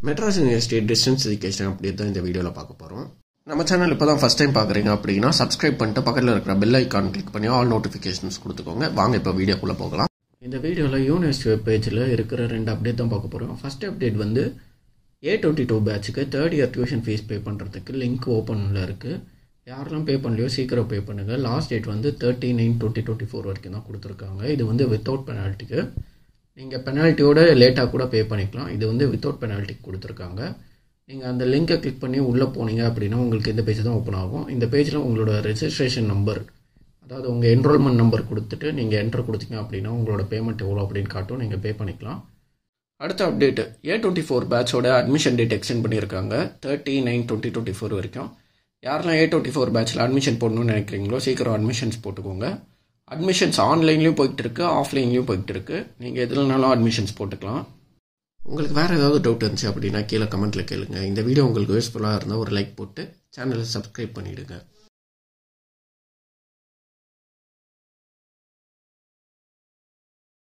Madras university distance education அப்படி தான் இந்த வீடியோவில் பார்க்க போகிறோம் நம்ம சேனல் இப்போ தான் ஃபஸ்ட் டைம் பார்க்குறீங்க அப்படின்னா சப்ஸ்கிரைப் பண்ணிட்டு பக்கத்தில் இருக்கிற பெல் ஐக்கான் கிளிக் பண்ணி ஆல் நோட்டிஃபிகேஷன்ஸ் கொடுத்துக்கோங்க வாங்க இப்போ வீடியோக்குள்ளே போகலாம் இந்த வீடியோவில் யூனிவர்சிட்டி வெப் பேஜில் இருக்கிற ரெண்டு அப்டேட் தான் பார்க்க போகிறோம் ஃபஸ்ட் அப்டேட் வந்து ஏ டுவெண்ட்டி டூ பேட்சுக்கு third year tuition fees pay பண்ணுறதுக்கு லிங்க் ஓப்பனில் இருக்குது யாரெல்லாம் பே பண்ணலையோ சீக்கிரம் பே பண்ணுங்கள் லாஸ்ட் டேட் வந்து thirty nine twenty twenty four வரைக்கும் தான் கொடுத்துருக்காங்க இது வந்து வித்தவுட் பெனால்ட்டிக்கு நீங்கள் பெனால்ட்டியோட லேட்டாக கூட பே பண்ணிக்கலாம் இது வந்து வித்தவுட் பெனால்ட்டிக்கு கொடுத்துருக்காங்க நீங்கள் அந்த லிங்கை கிளிக் பண்ணி உள்ளே போனீங்க அப்படின்னா உங்களுக்கு இந்த பேஜ் தான் ஓப்பன் ஆகும் இந்த பேஜில் உங்களோட ரெஜிஸ்ட்ரேஷன் நம்பர் அதாவது உங்கள் என்ரோல்மெண்ட் நம்பர் கொடுத்துட்டு நீங்கள் என்டர் கொடுத்தீங்க அப்படின்னா உங்களோட பேமெண்ட் எவ்வளோ அப்படின்னு காட்டும் நீங்கள் பே பண்ணிக்கலாம் அடுத்த அப்டேட் ஏ டுவெண்ட்டி ஃபோர் பேட்சோட அட்மிஷன் டேட் எக்ஸ்டெண்ட் பண்ணியிருக்காங்க thirty nine twenty twenty four வரைக்கும் யாரெல்லாம் ஏ டுவெண்ட்டி ஃபோர் பேட்சில் அட்மிஷன் போடணும்னு நினைக்கிறீங்களோ சீக்கிரம் அட்மிஷன்ஸ் போட்டுக்கோங்க அட்மிஷன்ஸ் ஆன்லைன்லேயும் போயிட்டு இருக்கு ஆஃப்லைன்லேயும் போயிட்டு இருக்கு நீங்கள் எதுலனாலும் அட்மிஷன்ஸ் போட்டுக்கலாம் உங்களுக்கு வேறு ஏதாவது டவுட் இருந்துச்சு அப்படின்னா கீழே கமெண்ட்டில் கேளுங்க இந்த வீடியோ உங்களுக்கு யூஸ்ஃபுல்லாக இருந்தால் ஒரு லைக் போட்டு சேனலை சப்ஸ்கிரைப் பண்ணிவிடுங்க